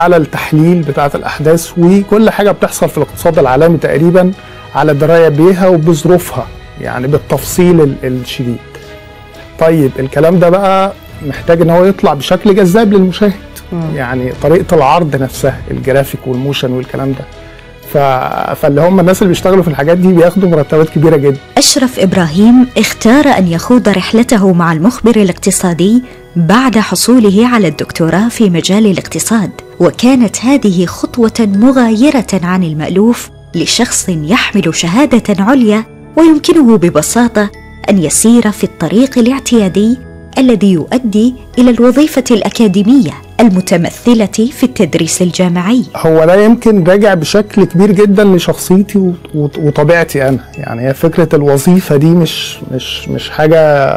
على التحليل بتاعة الأحداث وكل حاجة بتحصل في الاقتصاد العالمي تقريبا على دراية بيها وبظروفها يعني بالتفصيل ال- الشديد طيب الكلام ده بقى محتاج ان هو يطلع بشكل جذاب للمشاهد يعني طريقة العرض نفسها الجرافيك والموشن والكلام ده ف... فاللي هم الناس اللي بيشتغلوا في الحاجات دي بياخدوا مرتبات كبيرة جدا أشرف إبراهيم اختار أن يخوض رحلته مع المخبر الاقتصادي بعد حصوله على الدكتوراه في مجال الاقتصاد وكانت هذه خطوة مغايرة عن المألوف لشخص يحمل شهادة عليا ويمكنه ببساطة أن يسير في الطريق الاعتيادي الذي يؤدي إلى الوظيفة الأكاديمية المتمثلة في التدريس الجامعي هو ده يمكن راجع بشكل كبير جدا لشخصيتي و- و- وطبيعتي انا يعني هي فكره الوظيفه دي مش مش مش حاجه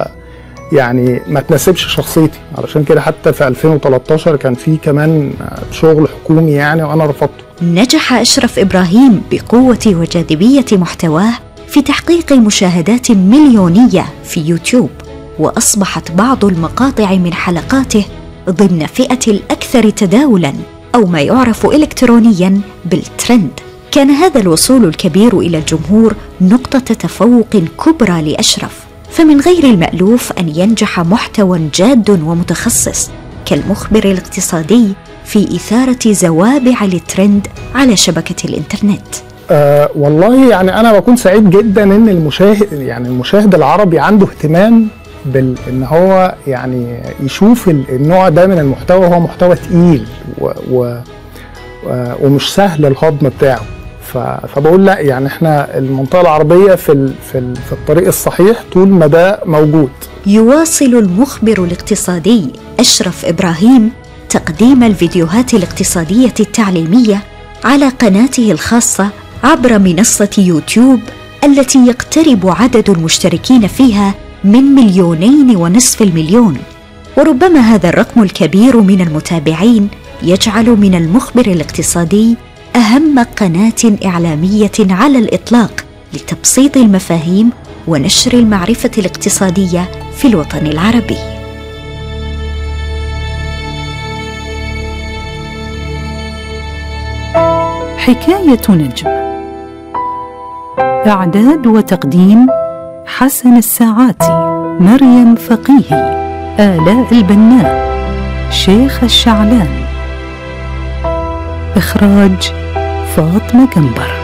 يعني ما تناسبش شخصيتي علشان كده حتى في 2013 كان في كمان شغل حكومي يعني وانا رفضته نجح أشرف إبراهيم بقوة وجاذبية محتواه في تحقيق مشاهدات مليونية في يوتيوب وأصبحت بعض المقاطع من حلقاته ضمن فئة الأكثر تداولاً أو ما يعرف إلكترونياً بالترند كان هذا الوصول الكبير إلى الجمهور نقطة تفوق كبرى لأشرف فمن غير المألوف أن ينجح محتوى جاد ومتخصص كالمخبر الاقتصادي في إثارة زوابع الترند على شبكة الإنترنت أه والله يعني انا بكون سعيد جدا ان المشاهد يعني المشاهد العربي عنده اهتمام بال ان هو يعني يشوف ال- النوع ده من المحتوى هو محتوى تقيل و و و- ومش سهل الهضم بتاعه ف- فبقول لا يعني احنا المنطقه العربيه في ال في ال في الطريق الصحيح طول ما ده موجود يواصل المخبر الاقتصادي أشرف إبراهيم تقديم الفيديوهات الاقتصادية التعليمية على قناته الخاصة عبر منصة يوتيوب التي يقترب عدد المشتركين فيها من مليونين ونصف المليون وربما هذا الرقم الكبير من المتابعين يجعل من المخبر الاقتصادي اهم قناه اعلاميه على الاطلاق لتبسيط المفاهيم ونشر المعرفه الاقتصاديه في الوطن العربي حكاية نجم إعداد وتقديم حسن الساعاتي مريم فقيهي آلاء البناء شيخ الشعلان إخراج فاطمة جنبر